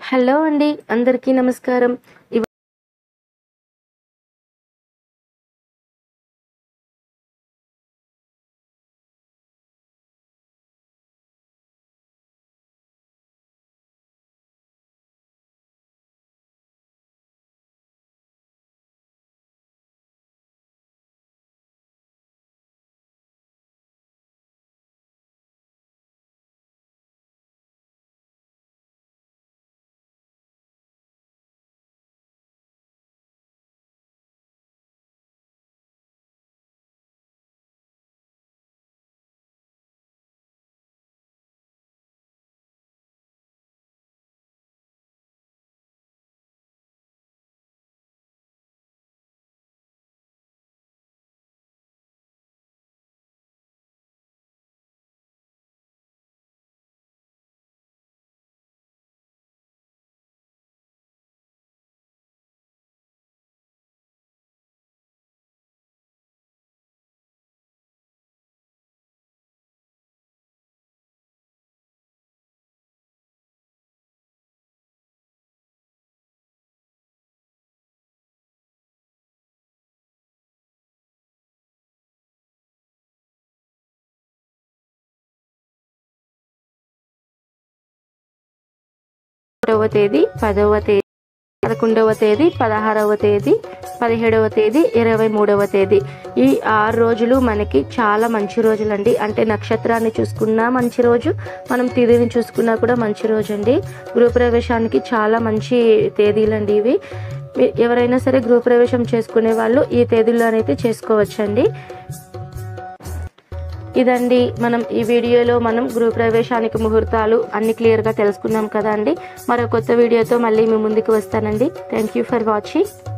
hello అండి అందరికీ నమస్కారం ఇవ- ఒకటవ తేదీ పదవ తేదీ పదకొండవ తేదీ పదహారవ తేదీ పదిహేడవ తేదీ ఇరవై మూడవ తేదీ ఈ ఆరు రోజులు మనకి చాలా మంచి రోజులండి అంటే నక్షత్రాన్ని చూసుకున్నా మంచి రోజు మనం తిథిని చూసుకున్నా కూడా మంచి రోజు అండి గృహప్రవేశానికి చాలా మంచి తేదీలండి ఇవి మీ- ఎవరైనా సరే గృహప్రవేశం చేసుకునే వాళ్ళు ఈ తేదీల్లోనైతే చేసుకోవచ్చండి ఇదండి మనం ఈ వీడియోలో మనం గృహప్రవేశానికి ముహూర్తాలు అన్ని క్లియర్గా తెలుసుకున్నాం కదా అండి మరో కొత్త వీడియోతో మళ్ళీ మీ ముందుకు వస్తానండి థ్యాంక్ యూ ఫర్ వాచింగ్